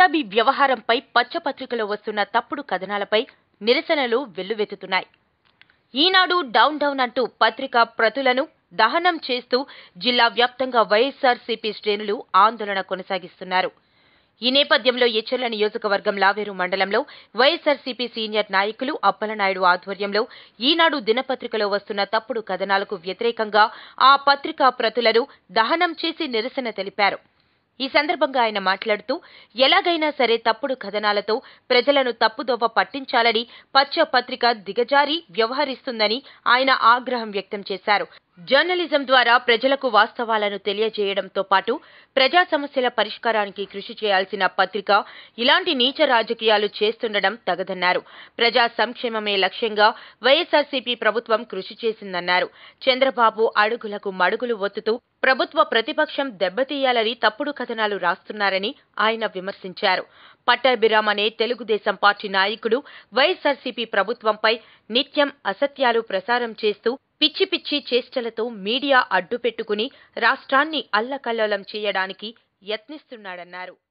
పట్టాభి వ్యవహారంపై పచ్చపత్రికలో వస్తున్న తప్పుడు కథనాలపై నిరసనలు వెల్లువెత్తుతున్నాయి ఈనాడు డౌన్ డౌన్ అంటూ పత్రిక ప్రతులను దహనం చేస్తూ జిల్లా వ్యాప్తంగా వైఎస్ఆర్సీపీ శ్రేణులు ఆందోళన కొనసాగిస్తున్నారు ఈ నేపథ్యంలో ఎచ్చెర్ల నియోజకవర్గం లావేరు మండలంలో వైఎస్ఆర్సీపీ సీనియర్ నాయకులు అప్పలనాయుడు ఆధ్వర్యంలో ఈనాడు దినపత్రికలో వస్తున్న తప్పుడు కథనాలకు వ్యతిరేకంగా ఆ పత్రికా ప్రతులను దహనం చేసి నిరసన తెలిపారు ఈ సందర్భంగా ఆయన మాట్లాడుతూ ఎలాగైనా సరే తప్పుడు కథనాలతో ప్రజలను తప్పుదోవ పట్టించాలని పచ్చ పత్రిక దిగజారి వ్యవహరిస్తుందని ఆయన ఆగ్రహం వ్యక్తం చేశారు జర్నలిజం ద్వారా ప్రజలకు వాస్తవాలను తెలియజేయడంతో పాటు ప్రజా సమస్యల పరిష్కారానికి కృషి చేయాల్సిన పత్రిక ఇలాంటి నీచ రాజకీయాలు చేస్తుండడం తగదన్నారు ప్రజా సంక్షేమమే లక్ష్యంగా వైఎస్ఆర్సీపీ ప్రభుత్వం కృషి చేసిందన్నారు చంద్రబాబు అడుగులకు మడుగులు ఒత్తుతూ ప్రభుత్వ ప్రతిపక్షం దెబ్బతీయాలని తప్పుడు కథనాలు రాస్తున్నారని ఆయన విమర్శించారు పట్టాభిరామ్ అనే తెలుగుదేశం పార్టీ నాయకుడు వైఎస్ఆర్సీపీ ప్రభుత్వంపై నిత్యం అసత్యాలు ప్రసారం చేస్తూ పిచ్చి పిచ్చి చేష్టలతో మీడియా అడ్డుపెట్టుకుని రాష్ట్రాన్ని అల్లకల్లోలం చేయడానికి యత్నిస్తున్నాడన్నారు